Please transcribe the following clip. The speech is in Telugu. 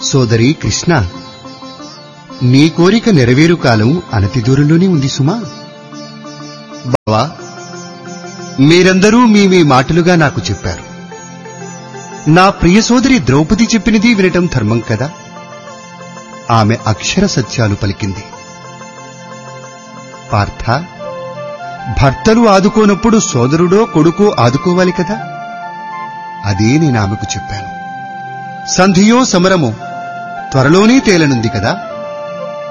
సోదరి కృష్ణ నీ కోరిక నెరవేరు కాలం అనతి దూరంలోనే ఉంది సుమా బావా మీరందరూ మీ మీ మాటలుగా నాకు చెప్పారు నా ప్రియ సోదరి ద్రౌపది చెప్పినది వినటం ధర్మం కదా ఆమె అక్షర సత్యాలు పలికింది పార్థ భర్తలు ఆదుకోనప్పుడు సోదరుడో కొడుకో ఆదుకోవాలి కదా అదే నేను ఆమెకు చెప్పాను సంధియో సమరమో త్వరలోనే తేలనుంది కదా